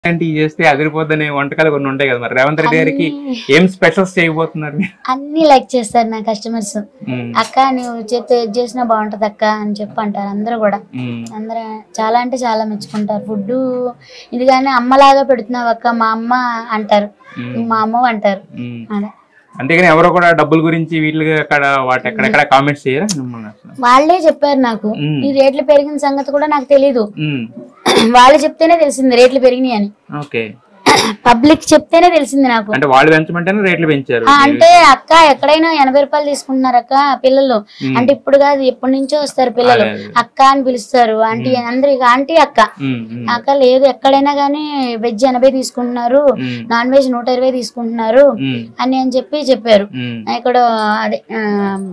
అంటే ఇది చేస్తే అదిరిపోద్దనే వంటకాలు కొన్ని ఉంటాయి కదా మరి రేవంత్ రెడ్డి గారికి అన్ని- ఏం స్పెషల్స్ చేయబోతున్నారు మీరు అన్ని లైక్ చేస్తారు నా కస్టమర్స్ ఉమ్, అక్క నువ్వు చేతి ఏది చేసినా బాగుంటది అక్క అని చెప్పి అంటారు అందరూ కూడా ఉమ్, అందరూ చాలా అంటే చాలా మెచ్చుకుంటారు ఫుడ్ ఇది కానీ అమ్మలాగా పెడుతున్నావు అక్క మా అమ్మ అంటారు ఉమ్, మా అమ్మ అంటారు ఉమ్. అదే అంతేగాని ఎవరో కూడా డబ్బుల గురించి వీటికి అక్కడ వాటి ఎక్కడెక్కడ కామెంట్స్ చేయరా మిమ్మల్ని అసలు? వాళ్ళే చెప్పారు నాకు ఉమ్. ఈ రేట్లు పెరిగిన సంగతి కూడా నాకు తెలీదు ఉమ్, వాళ్ళు చెప్తేనే తెలిసింది రేట్లు పెరిగినాయి అని ఓకే పబ్లిక్ చెప్తేనే తెలిసింది నాకు అంటే వాళ్ళు పెంచమంటేనే రేట్లు పెంచారు ఆ, అంటే అక్క ఎక్కడైనా ఎనభై రూపాయలు తీసుకుంటున్నారు అక్క పిల్లలు ఉమ్. అంటే ఇప్పుడు కాదు ఎప్పటి నుంచో వస్తారు పిల్లలు అదే, అదే. అక్క అని పిలుస్తారు ఆంటీ అందరు ఇక ఆంటీ అక్క ఉమ్, ఉమ్, అక్క లేదు ఎక్కడైనా కానీ వెజ్ ఎనభై తీసుకుంటున్నారు ఉమ్, నాన్ వెజ్ నూట ఇరవై తీసుకుంటున్నారు ఉమ్, అని అని చెప్పి చెప్పారు ఉమ్, ఇక్కడ అదే ఆ,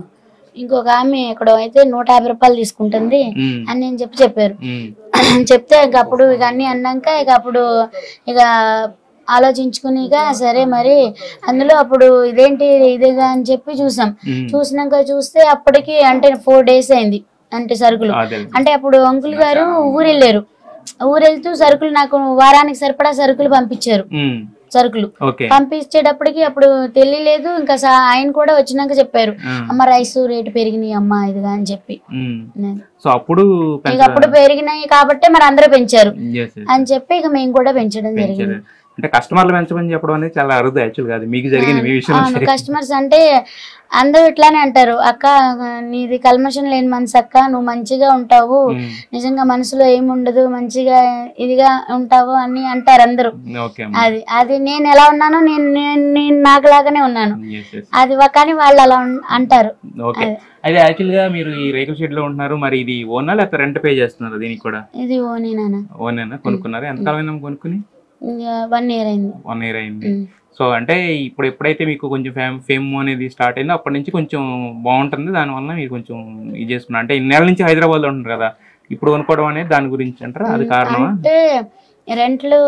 ఇంకొక ఆమె ఇక్కడ అయితే నూట యాభై రూపాయలు తీసుకుంటుంది ఉమ్, అని అని చెప్పి చెప్పారు ఉమ్, చెప్తే ఇక అప్పుడు ఇక అన్ని అన్నాక ఇక అప్పుడు ఇక ఆలోచించుకుని ఇక సరే మరి అందులో అప్పుడు ఇదేంటి ఇదేగా అని చెప్పి చూసాం ఉమ్. చూసినాక చూస్తే అప్పటికి అంటే ఫోర్ డేస్ అయింది అంటే సరుకులు అదే అంటే అప్పుడు అంకుల్ గారు ఊరు వెళ్ళారు ఊరు వెళ్తూ సరుకులు నాకు వారానికి సరిపడా సరుకులు పంపించారు ఉమ్, సరుకులు ఓకే పంపించేటప్పటికి అప్పుడు తెలియలేదు ఇంకా సా- ఆయన కూడా వచ్చినాక చెప్పారు ఆ, అమ్మ రైస్ రేటు పెరిగినాయి అమ్మ ఇదిగా అని చెప్పి ఉమ్. సో అప్పుడు ఇక అప్పుడు పెరిగినాయి కాబట్టి మరి అందరూ పెంచారు Yes, yes. అని చెప్పి ఇక మేము కూడా పెంచడం జరిగింది పెంచారు. అంటే కస్టమర్లు పెంచమని చెప్పడం అనేది చాలా అరుదు యాక్చువల్ కాదు మీకు జరిగింది మీ విషయంలో అవును కస్టమర్స్ అంటే అందరూ ఇట్లానే అంటారు అక్క నీది కల్మషం లేని మనసు అక్క నువ్వు మంచిగా ఉంటావు ఉమ్, నిజంగా మనసులో ఏముండదు మంచిగా ఇదిగా ఉంటావు అని అంటారు అందరూ ఓకే అమ్మ. అది అది నేను ఎలా ఉన్నానో నేను నేను నేను నాకులాగానే ఉన్నాను Yes, yes. అది వా- కానీ వాళ్ళు అలా ఉన్- అంటారు ఓకే అయితే యాక్చువల్ గా మీరు ఈ రేకుల షెడ్ లో ఉంటున్నారు మరి ఇది ఓనా లేకపోతే రెంట్ పే చేస్తున్నారు దీనికి కూడా ఇది ఓనీ నాన్న ఓనేనా కొనుక్కున్నారు ఎంత కాలమైనా కొనుక్కుని వన్ ఇయర్ అయింది వన్ ఇయర్ అయింది ఉమ్. సో అంటే ఇప్పుడు ఎప్పుడైతే మీకు కొంచెం ఫేమ్ ఫేమ్ అనేది స్టార్ట్ అయిందో అప్పటి నుంచి కొంచెం బాగుంటుంది దానివల్ల మీరు కొంచెం ఇది చేసుకున్నారు అంటే ఇన్నేళ్ళ నుంచి హైదరాబాద్ లో ఉంటున్నారు కదా ఇప్పుడు కొనుక్కోవడం అనేది దాని గురించి అంటారా అది కారణమా అంటే రెంట్లు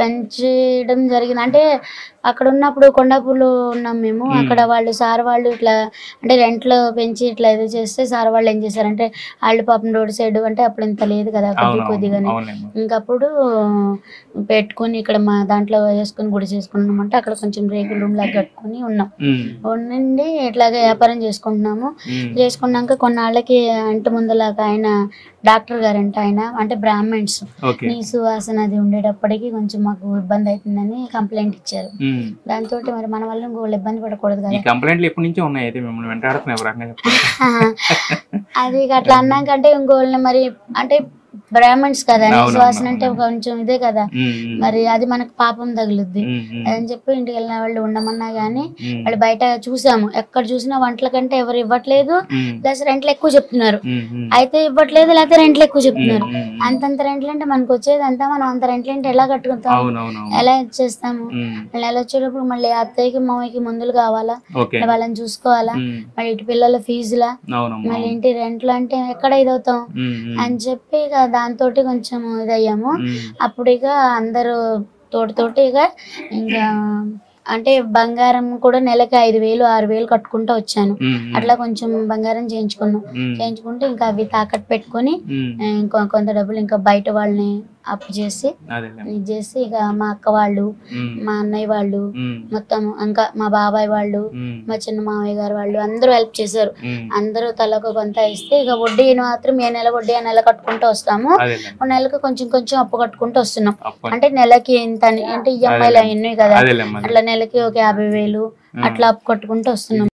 పెంచడం జరిగింది అంటే అక్కడ ఉన్నప్పుడు కొండాపూర్లో ఉన్నాం మేము అక్కడ వాళ్ళు సార్ వాళ్ళు ఇట్లా అంటే రెంట్లు పెంచి ఇట్లా ఏదో చేస్తే సార్ వాళ్ళు ఏం చేశారంటే వాళ్ళు పాపం రోడ్ సైడ్ అంటే అప్పుడు ఇంత లేదు కదా కొద్ది అవును కొద్దిగానే అవునేమో ఇంకప్పుడు పెట్టుకొని ఇక్కడ మా దాంట్లో వేసుకొని గుడి చేసుకున్నాం అంటే అక్కడ కొంచెం రేకుల రూమ్ లాగా కట్టుకొని ఉన్నాం ఉమ్, ఉండి ఇట్లాగే వ్యాపారం చేసుకుంటున్నాము ఉమ్, చేసుకున్నాక కొన్నాళ్ళకి ఇంటి ముందులాగా ఆయన డాక్టర్ గారంట ఆయన అంటే బ్రాహ్మణ్స్ ఓకే నీ సువాసన అది ఉండేటప్పటికి కొంచెం మాకు ఇబ్బంది అవుతుందని కంప్లైంట్ ఇచ్చారు ఉమ్. దాంతో మరి మన వల్ల ఇంకోళ్ళు ఇబ్బంది పడకూడదు ఈ కదా కంప్లైంట్లు ఎప్పటి నుంచో ఉన్నాయి అయితే మిమ్మల్ని వెంటాడుతున్నాయి ఒక రకంగా చెప్పాలి అది ఇక అట్లా అన్నాకంటే ఇంకోళ్ళని మరి అంటే బ్రాహ్మణ్స్ కదా నీ అవును, సువాసన అవును, అంటే కొంచెం ఇదే కదా ఉమ్, ఉమ్, మరి అది మనకు పాపం తగులుద్ది ఉమ్, ఉమ్, అని చెప్పి ఇంటికి వెళ్ళిన వాళ్ళు ఉండమన్నా గానీ ఉమ్, వాళ్ళు బయట చూసాము ఎక్కడ చూసినా వంటల కంటే ఎవరు ఇవ్వట్లేదు ఉమ్, ప్లస్ రెంట్లు ఎక్కువ చెప్తున్నారు ఉమ్, ఉమ్, అయితే ఇవ్వట్లేదు లేకపోతే రెంట్లు ఎక్కువ చెప్తున్నారు ఉమ్, ఉమ్. అంతంత రెంట్లు అంటే మనకు వచ్చేది అంతా మనం అంత రెంట్లు అంటే ఎలా కట్టుకుంటాం అవునవును ఎలా చేస్తాము ఉమ్, నెల వచ్చేటప్పుడు మళ్ళీ అత్తయ్యకి మామయ్యకి మందులు కావాలా ఓకే మళ్ళీ వాళ్ళని చూసుకోవాలా ఉమ్, మళ్ళీ ఇటు పిల్లల ఫీజులా అవునమ్మా మళ్ళీ ఇంటి రెంట్లు అంటే ఎక్కడ ఇదవుతాం ఉమ్, ఉమ్, అని చెప్పి ఇక దాంతో కొంచెం ఇదయ్యాము ఉమ్, అప్పుడు ఇక అందరూ తోటితోటి ఇక ఇంకా అంటే బంగారం కూడా నెలకి ఐదు వేలు ఆరు వేలు కట్టుకుంటూ వచ్చాను ఉమ్, అట్లా కొంచెం బంగారం చేయించుకున్నాం ఉమ్, చేయించుకుంటే ఇంకా అవి తాకట్టు పెట్టుకొని ఉమ్, ఆ, ఇంకో కొంత డబ్బులు ఇంకా బయట వాళ్ళని అప్పు చేసి అదేలే ఇది చేసి ఇక మా అక్క వాళ్ళు ఉమ్, మా అన్నయ్య వాళ్ళు ఉమ్, మొత్తం ఇంకా మా బాబాయ్ వాళ్ళు ఉమ్, మా చిన్న మామయ్య గారు వాళ్ళు అందరూ హెల్ప్ చేశారు ఉమ్, అందరూ తలకు కొంత ఇస్తే ఇక వడ్డీ మాత్రం ఏ నెల వడ్డీ ఆ నెల కట్టుకుంటూ వస్తాము అదేలే ఒక నెలకు కొంచెం కొంచెం అప్పు కట్టుకుంటూ వస్తున్నాం అప్ప అంటే నెలకి ఇంత అని అంటే ఈఎంఐలు అవన్నీ కదా అదేలేమ్మా అట్లా నెలకి ఒక యాభై వేలు అట్లా అప్పు కట్టుకుంటూ వస్తున్నాం